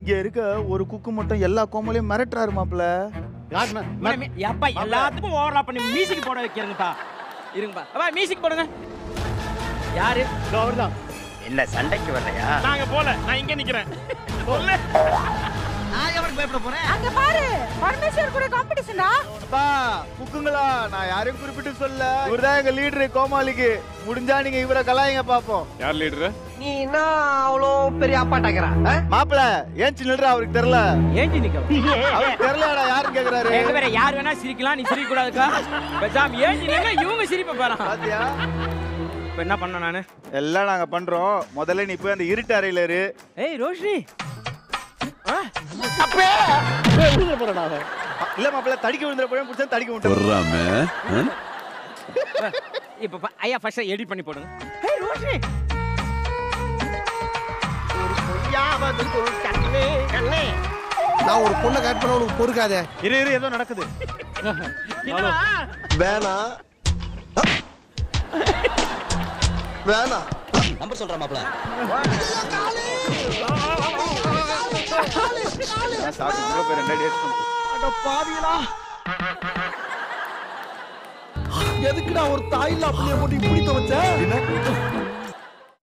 இங்க இருக்க ஒரு குக்கு மட்டும் எல்லா கோமலையும் மிரட்டுறாரு மாப்ள எப்பா எல்லாத்துக்கும் ஓவரா பண்ணி மியூசிக் போட வைக்கிறேங்கப்பா இருங்கப்பா அப்பா மியூசிக் போடுங்க யாரு அவர்தான் என்ன சண்டைக்கு வரலையா நாங்க போல நான் இங்க நிக்கிறேன் சொல்லு அங்க பாரு பரமேஸ்வர் கூட காம்படிஷனா அப்பா குக்குங்களா நான் யாரையும் குறிப்பிட்டு சொல்ல இவர்தான் எங்க லீடரு கோமாளிக்கு முடிஞ்சா நீங்க இவரை கலாயிங்க பாப்போம் யார் லீடர் நீ என்ன அவ்வளோ பெரிய அப்பாட்டாக்குறா மாப்பிள ஏன் சின்னல்ற அவருக்கு தெரியல ஏஞ்சி நிக்க அவருக்கு தெரியலடா யாருன்னு கேக்குறாரு எங்க வேற யார் வேணா சிரிக்கலாம் நீ சிரிக்க கூடாதுக்கா பேசாம ஏஞ்சி நிக்க இவங்க சிரிப்ப பாரு பாத்தியா இப்ப என்ன பண்ண நானு எல்லாம் நாங்க பண்றோம் முதல்ல நீ போய் அந்த இருட்டு அறையில இரு ஏய் ரோஷினி போறடா அவன் இல்ல மாப்பிள தடிக்க விழுந்துற போய் புடிச்சா தடிக்க விட்டு வர்றாம இப்ப பா- ஐயா ஃபர்ஸ்ட் எடிட் பண்ணி போடுங்க ஏய் ரோஷினி நான் ஒரு பொண்ணை கட் பண்ண உனக்கு பொறுக்காதே இரு இரு ஏதோ நடக்குது என்னடா வேணா வேணா நம்பர் சொல்றேன் மாப்ள சாப்பிட்டு உள்ள போய் ரெண்டு அடி அடிச்சு எதுக்குடா ஒரு தாயில்லா புள்ளைய போட்டு இப்படி துவைச்ச